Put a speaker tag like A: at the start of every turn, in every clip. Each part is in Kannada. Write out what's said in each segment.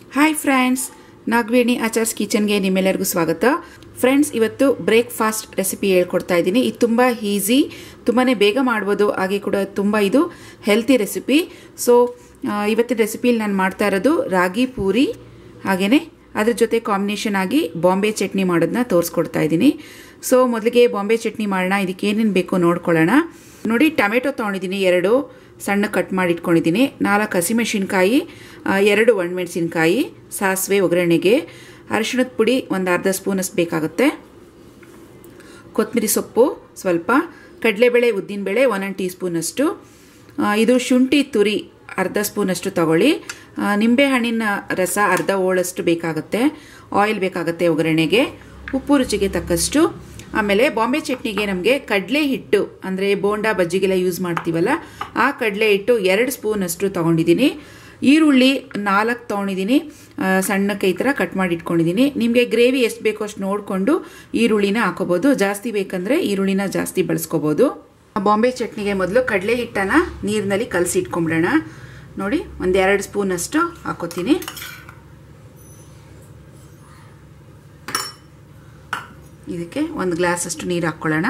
A: ಹಾಯ್ ಫ್ರೆಂಡ್ಸ್ ನಾಗವೇಣಿ ಆಚಾರ್ಸ್ ಕಿಚನ್ಗೆ ನಿಮ್ಮೆಲ್ಲರಿಗೂ ಸ್ವಾಗತ ಫ್ರೆಂಡ್ಸ್ ಇವತ್ತು ಬ್ರೇಕ್ಫಾಸ್ಟ್ ರೆಸಿಪಿ ಹೇಳ್ಕೊಡ್ತಾ ಇದ್ದೀನಿ ಇದು ತುಂಬ ಈಸಿ ತುಂಬಾ ಬೇಗ ಮಾಡ್ಬೋದು ಹಾಗೆ ಕೂಡ ತುಂಬ ಇದು ಹೆಲ್ತಿ ರೆಸಿಪಿ ಸೊ ಇವತ್ತಿನ ರೆಸಿಪಿಲಿ ನಾನು ಮಾಡ್ತಾ ಇರೋದು ರಾಗಿ ಪೂರಿ ಹಾಗೆಯೇ ಅದ್ರ ಜೊತೆ ಕಾಂಬಿನೇಷನ್ ಆಗಿ ಬಾಂಬೆ ಚಟ್ನಿ ಮಾಡೋದನ್ನ ತೋರಿಸ್ಕೊಡ್ತಾ ಇದ್ದೀನಿ ಸೊ ಮೊದಲಿಗೆ ಬಾಂಬೆ ಚಟ್ನಿ ಮಾಡೋಣ ಇದಕ್ಕೆ ಏನೇನು ಬೇಕು ನೋಡ್ಕೊಳ್ಳೋಣ ನೋಡಿ ಟೊಮೆಟೊ ತೊಗೊಂಡಿದ್ದೀನಿ ಎರಡು ಸಣ್ಣ ಕಟ್ ಮಾಡಿ ಇಟ್ಕೊಂಡಿದ್ದೀನಿ ನಾಲ್ಕು ಹಸಿಮೆಣಸಿನ್ಕಾಯಿ ಎರಡು ಒಣಮೆಣಸಿನ್ಕಾಯಿ ಸಾಸಿವೆ ಒಗ್ಗರಣೆಗೆ ಅರಿಶಿಣದ ಪುಡಿ ಒಂದು ಅರ್ಧ ಸ್ಪೂನಷ್ಟು ಬೇಕಾಗುತ್ತೆ ಕೊತ್ತಂಬರಿ ಸೊಪ್ಪು ಸ್ವಲ್ಪ ಕಡಲೆಬೇಳೆ ಉದ್ದಿನಬೇಳೆ ಒನ್ ಟೀ ಸ್ಪೂನಷ್ಟು ಇದು ಶುಂಠಿ ತುರಿ ಅರ್ಧ ಸ್ಪೂನಷ್ಟು ತಗೊಳ್ಳಿ ನಿಂಬೆ ಹಣ್ಣಿನ ರಸ ಅರ್ಧ ಓಳಷ್ಟು ಬೇಕಾಗುತ್ತೆ ಆಯಿಲ್ ಬೇಕಾಗುತ್ತೆ ಒಗ್ಗರಣೆಗೆ ಉಪ್ಪು ರುಚಿಗೆ ತಕ್ಕಷ್ಟು ಆಮೇಲೆ ಬಾಂಬೆ ಚಟ್ನಿಗೆ ನಮಗೆ ಕಡಲೆ ಹಿಟ್ಟು ಅಂದರೆ ಬೋಂಡಾ ಬಜ್ಜಿಗೆಲ್ಲ ಯೂಸ್ ಮಾಡ್ತೀವಲ್ಲ ಆ ಕಡಲೆ ಹಿಟ್ಟು ಎರಡು ಸ್ಪೂನಷ್ಟು ತೊಗೊಂಡಿದ್ದೀನಿ ಈರುಳ್ಳಿ ನಾಲ್ಕು ತೊಗೊಂಡಿದ್ದೀನಿ ಸಣ್ಣಕ್ಕೆ ಈ ಥರ ಕಟ್ ಮಾಡಿ ಇಟ್ಕೊಂಡಿದ್ದೀನಿ ನಿಮಗೆ ಗ್ರೇವಿ ಎಷ್ಟು ಬೇಕೋ ಅಷ್ಟು ನೋಡಿಕೊಂಡು ಈರುಳ್ಳಿನ ಹಾಕೋಬೋದು ಜಾಸ್ತಿ ಬೇಕಂದರೆ ಈರುಳ್ಳಿನ ಜಾಸ್ತಿ ಬಳಸ್ಕೋಬೋದು ಬಾಂಬೆ ಚಟ್ನಿಗೆ ಮೊದಲು ಕಡಲೆ ಹಿಟ್ಟನ್ನು ನೀರಿನಲ್ಲಿ ಕಲಸಿ ಇಟ್ಕೊಂಬಿಡೋಣ ನೋಡಿ ಒಂದೆರಡು ಸ್ಪೂನಷ್ಟು ಹಾಕೋತೀನಿ ಇದಕ್ಕೆ ಒಂದು ಗ್ಲಾಸಷ್ಟು ನೀರು ಹಾಕ್ಕೊಳ್ಳೋಣ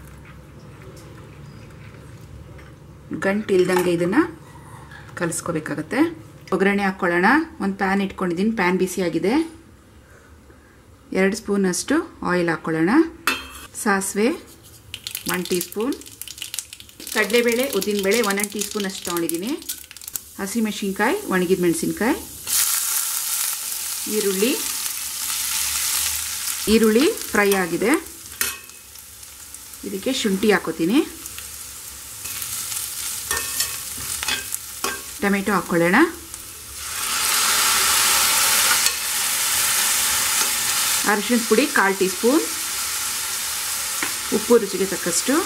A: ಗಂಟು ಇಲ್ದಂಗೆ ಇದನ್ನು ಕಲಿಸ್ಕೋಬೇಕಾಗತ್ತೆ ಒಗ್ಗರಣೆ ಹಾಕ್ಕೊಳ್ಳೋಣ ಒಂದು ಪ್ಯಾನ್ ಇಟ್ಕೊಂಡಿದ್ದೀನಿ ಪ್ಯಾನ್ ಬಿಸಿಯಾಗಿದೆ ಎರಡು ಸ್ಪೂನಷ್ಟು ಆಯಿಲ್ ಹಾಕ್ಕೊಳ್ಳೋಣ ಸಾಸಿವೆ ಒನ್ ಟೀ ಸ್ಪೂನ್ ಕಡಲೆಬೇಳೆ ಉದ್ದಿನಬೇಳೆ ಒನ್ ಟೀ ಸ್ಪೂನ್ ಅಷ್ಟು ತೊಗೊಂಡಿದ್ದೀನಿ ಹಸಿಮೆಣಸಿನ್ಕಾಯಿ ಒಣಗಿದ ಮೆಣಸಿನ್ಕಾಯಿ ಈರುಳ್ಳಿ ಈರುಳ್ಳಿ ಫ್ರೈ ಆಗಿದೆ ಇದಕ್ಕೆ ಶುಂಠಿ ಹಾಕೋತೀನಿ ಟೊಮೆಟೊ ಹಾಕ್ಕೊಳ್ಳೋಣ ಅರಿಶಿನ ಪುಡಿ ಕಾಲು ಟೀ ಸ್ಪೂನ್ ಉಪ್ಪು ರುಚಿಗೆ ತಕ್ಕಷ್ಟು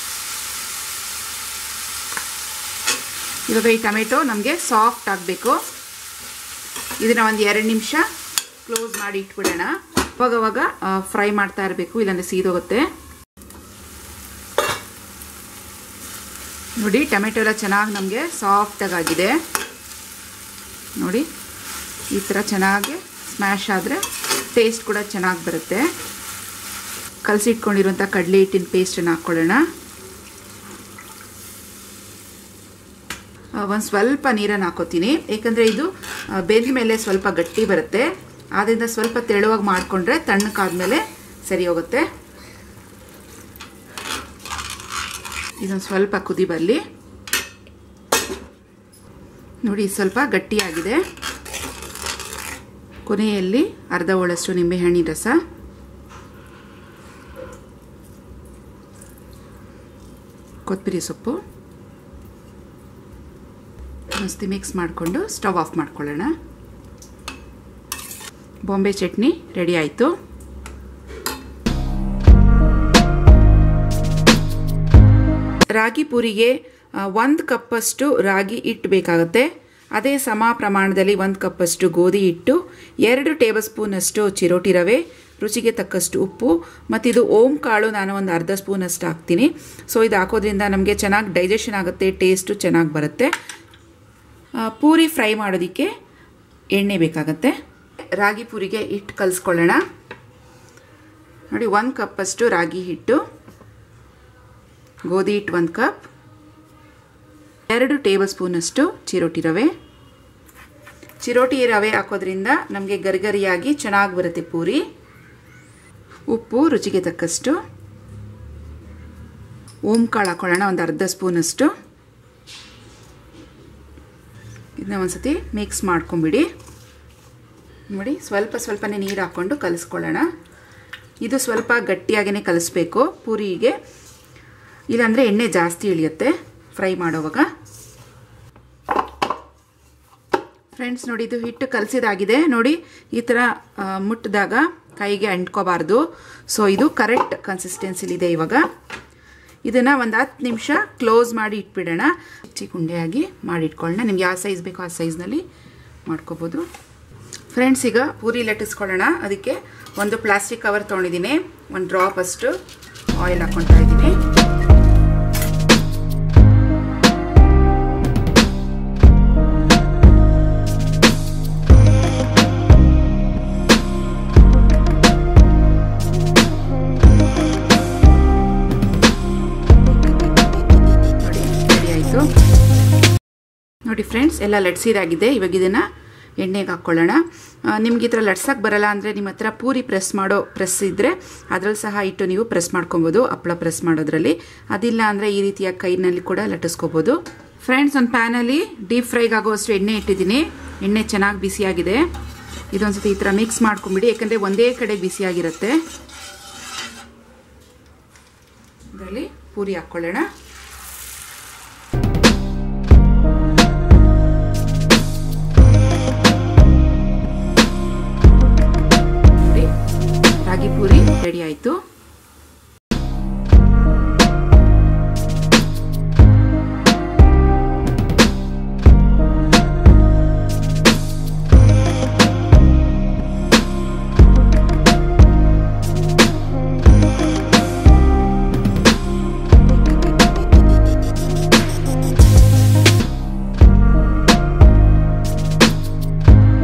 A: ಇವಾಗ ಈ ಟೊಮೆಟೊ ನಮಗೆ ಸಾಫ್ಟ್ ಆಗಬೇಕು ಇದನ್ನು ಒಂದು ಎರಡು ನಿಮಿಷ ಕ್ಲೋಸ್ ಮಾಡಿ ಇಟ್ಬಿಡೋಣ ಅವಾಗವಾಗ ಫ್ರೈ ಮಾಡ್ತಾ ಇರಬೇಕು ಇಲ್ಲಾಂದರೆ ಸೀದೋಗುತ್ತೆ ನೋಡಿ ಟೊಮೆಟೊ ಎಲ್ಲ ಚೆನ್ನಾಗಿ ನಮಗೆ ಸಾಫ್ಟಾಗಾಗಿದೆ ನೋಡಿ ಈ ಥರ ಚೆನ್ನಾಗಿ ಸ್ಮ್ಯಾಶ್ ಆದರೆ ಟೇಸ್ಟ್ ಕೂಡ ಚೆನ್ನಾಗಿ ಬರುತ್ತೆ ಕಲಸಿಟ್ಕೊಂಡಿರುವಂಥ ಕಡಲೆ ಹಿಟ್ಟಿನ ಪೇಸ್ಟನ್ನು ಹಾಕ್ಕೊಳ್ಳೋಣ ಒಂದು ಸ್ವಲ್ಪ ನೀರನ್ನು ಹಾಕೋತೀನಿ ಏಕೆಂದರೆ ಇದು ಬೆಂದ ಮೇಲೆ ಸ್ವಲ್ಪ ಗಟ್ಟಿ ಬರುತ್ತೆ ಆದ್ದರಿಂದ ಸ್ವಲ್ಪ ತೆಳುವಾಗಿ ಮಾಡಿಕೊಂಡ್ರೆ ತಣ್ಣಕ್ಕಾದ್ಮೇಲೆ ಸರಿ ಹೋಗುತ್ತೆ ಇದೊಂದು ಸ್ವಲ್ಪ ಕುದಿ ಬರಲಿ ನೋಡಿ ಸ್ವಲ್ಪ ಗಟ್ಟಿಯಾಗಿದೆ ಕೊನೆಯಲ್ಲಿ ಅರ್ಧ ಒಳಷ್ಟು ನಿಂಬೆಹಣ್ಣಿನ ರಸ ಕೊತ್ತಂಬರಿ ಸೊಪ್ಪು ಮಸ್ತಿ ಮಿಕ್ಸ್ ಮಾಡಿಕೊಂಡು ಸ್ಟವ್ ಆಫ್ ಮಾಡ್ಕೊಳ್ಳೋಣ ಬಾಂಬೆ ಚಟ್ನಿ ರೆಡಿ ಆಯಿತು ರಾಗಿ ಪೂರಿಗೆ ಒಂದು ಕಪ್ಪಷ್ಟು ರಾಗಿ ಹಿಟ್ಟು ಬೇಕಾಗುತ್ತೆ ಅದೇ ಸಮ ಪ್ರಮಾಣದಲ್ಲಿ ಒಂದು ಕಪ್ಪಷ್ಟು ಗೋಧಿ ಹಿಟ್ಟು ಎರಡು ಟೇಬಲ್ ಸ್ಪೂನಷ್ಟು ಚಿರೋಟಿ ರವೆ ರುಚಿಗೆ ತಕ್ಕಷ್ಟು ಉಪ್ಪು ಮತ್ತು ಇದು ಓಂ ಕಾಳು ನಾನು ಒಂದು ಅರ್ಧ ಸ್ಪೂನಷ್ಟು ಹಾಕ್ತೀನಿ ಸೊ ಇದು ಹಾಕೋದ್ರಿಂದ ನಮಗೆ ಚೆನ್ನಾಗಿ ಡೈಜೆಷನ್ ಆಗುತ್ತೆ ಟೇಸ್ಟು ಚೆನ್ನಾಗಿ ಬರುತ್ತೆ ಪೂರಿ ಫ್ರೈ ಮಾಡೋದಕ್ಕೆ ಎಣ್ಣೆ ಬೇಕಾಗತ್ತೆ ರಾಗಿ ಪೂರಿಗೆ ಹಿಟ್ಟು ಕಲಿಸ್ಕೊಳ್ಳೋಣ ನೋಡಿ ಒಂದು ಕಪ್ಪಷ್ಟು ರಾಗಿ ಹಿಟ್ಟು ಗೋಧಿ ಹಿಟ್ಟು ಒಂದು ಕಪ್ ಎರಡು ಟೇಬಲ್ ಸ್ಪೂನಷ್ಟು ಚಿರೋಟಿ ರವೆ ಚಿರೋಟಿ ರವೆ ಹಾಕೋದ್ರಿಂದ ನಮಗೆ ಗರಿಗರಿಯಾಗಿ ಚೆನ್ನಾಗಿ ಬರುತ್ತೆ ಪೂರಿ ಉಪ್ಪು ರುಚಿಗೆ ತಕ್ಕಷ್ಟು ಓಂ ಕಾಳು ಹಾಕೊಳ್ಳೋಣ ಒಂದು ಅರ್ಧ ಸ್ಪೂನಷ್ಟು ಇದನ್ನ ಒಂದ್ಸತಿ ಮಿಕ್ಸ್ ಮಾಡ್ಕೊಂಬಿಡಿ ನೋಡಿ ಸ್ವಲ್ಪ ಸ್ವಲ್ಪನೇ ನೀರು ಹಾಕ್ಕೊಂಡು ಕಲಿಸ್ಕೊಳ್ಳೋಣ ಇದು ಸ್ವಲ್ಪ ಗಟ್ಟಿಯಾಗೇ ಕಲಿಸ್ಬೇಕು ಪೂರಿಗೆ ಇಲ್ಲಾಂದರೆ ಎಣ್ಣೆ ಜಾಸ್ತಿ ಇಳಿಯುತ್ತೆ ಫ್ರೈ ಮಾಡೋವಾಗ ಫ್ರೆಂಡ್ಸ್ ನೋಡಿ ಇದು ಹಿಟ್ಟು ಕಲಸಿದಾಗಿದೆ ನೋಡಿ ಈ ಥರ ಮುಟ್ಟಿದಾಗ ಕೈಗೆ ಅಂಟ್ಕೋಬಾರ್ದು ಸೊ ಇದು ಕರೆಕ್ಟ್ ಕನ್ಸಿಸ್ಟೆನ್ಸಿಲಿದೆ ಇವಾಗ ಇದನ್ನು ಒಂದು ಹತ್ತು ನಿಮಿಷ ಕ್ಲೋಸ್ ಮಾಡಿ ಇಟ್ಬಿಡೋಣ ಚಿಕ್ಕ ಉಂಡೆಯಾಗಿ ಮಾಡಿಟ್ಕೊಳ್ಳೋಣ ನಿಮ್ಗೆ ಯಾವ ಸೈಜ್ ಬೇಕೋ ಆ ಸೈಜ್ನಲ್ಲಿ ಮಾಡ್ಕೋಬೋದು ಫ್ರೆಂಡ್ಸ್ ಈಗ ಪೂರಿ ಲಟ್ಟಿಸ್ಕೊಳ್ಳೋಣ ಅದಕ್ಕೆ ಒಂದು ಪ್ಲಾಸ್ಟಿಕ್ ಕವರ್ ತೊಗೊಂಡಿದ್ದೀನಿ ಒಂದು ಡ್ರಾಪ್ ಅಷ್ಟು ಆಯಿಲ್ ಹಾಕ್ಕೊಳ್ತಾ ಇದ್ದೀನಿ ನೋಡಿ ಫ್ರೆಂಡ್ಸ್ ಎಲ್ಲ ಲಟ್ಸಿದಾಗಿದೆ ಇವಾಗ ಇದನ್ನು ಎಣ್ಣೆಗೆ ಹಾಕ್ಕೊಳ್ಳೋಣ ನಿಮ್ಗೆ ಈ ಥರ ಲಟ್ಸಕ್ಕೆ ಬರಲ್ಲ ಅಂದರೆ ನಿಮ್ಮ ಹತ್ರ ಪೂರಿ ಪ್ರೆಸ್ ಮಾಡೋ ಪ್ರೆಸ್ ಇದ್ದರೆ ಅದರಲ್ಲಿ ಸಹ ಇಟ್ಟು ನೀವು ಪ್ರೆಸ್ ಮಾಡ್ಕೊಬೋದು ಹಪ್ಪಳ ಪ್ರೆಸ್ ಮಾಡೋದ್ರಲ್ಲಿ ಅದಿಲ್ಲ ಅಂದರೆ ಈ ರೀತಿಯ ಕೈನಲ್ಲಿ ಕೂಡ ಲಟ್ಟಿಸ್ಕೋಬೋದು ಫ್ರೆಂಡ್ಸ್ ಒಂದು ಪ್ಯಾನಲ್ಲಿ ಡೀಪ್ ಫ್ರೈಗೆ ಆಗೋವಷ್ಟು ಎಣ್ಣೆ ಇಟ್ಟಿದ್ದೀನಿ ಎಣ್ಣೆ ಚೆನ್ನಾಗಿ ಬಿಸಿಯಾಗಿದೆ ಇದೊಂದ್ಸತಿ ಈ ಥರ ಮಿಕ್ಸ್ ಮಾಡ್ಕೊಂಬಿಡಿ ಯಾಕಂದರೆ ಒಂದೇ ಕಡೆ ಬಿಸಿಯಾಗಿರುತ್ತೆ ಇದರಲ್ಲಿ ಪೂರಿ ಹಾಕ್ಕೊಳ್ಳೋಣ ರಾಗಿ ಪೂರಿ ರೆಡಿ ಆಯಿತು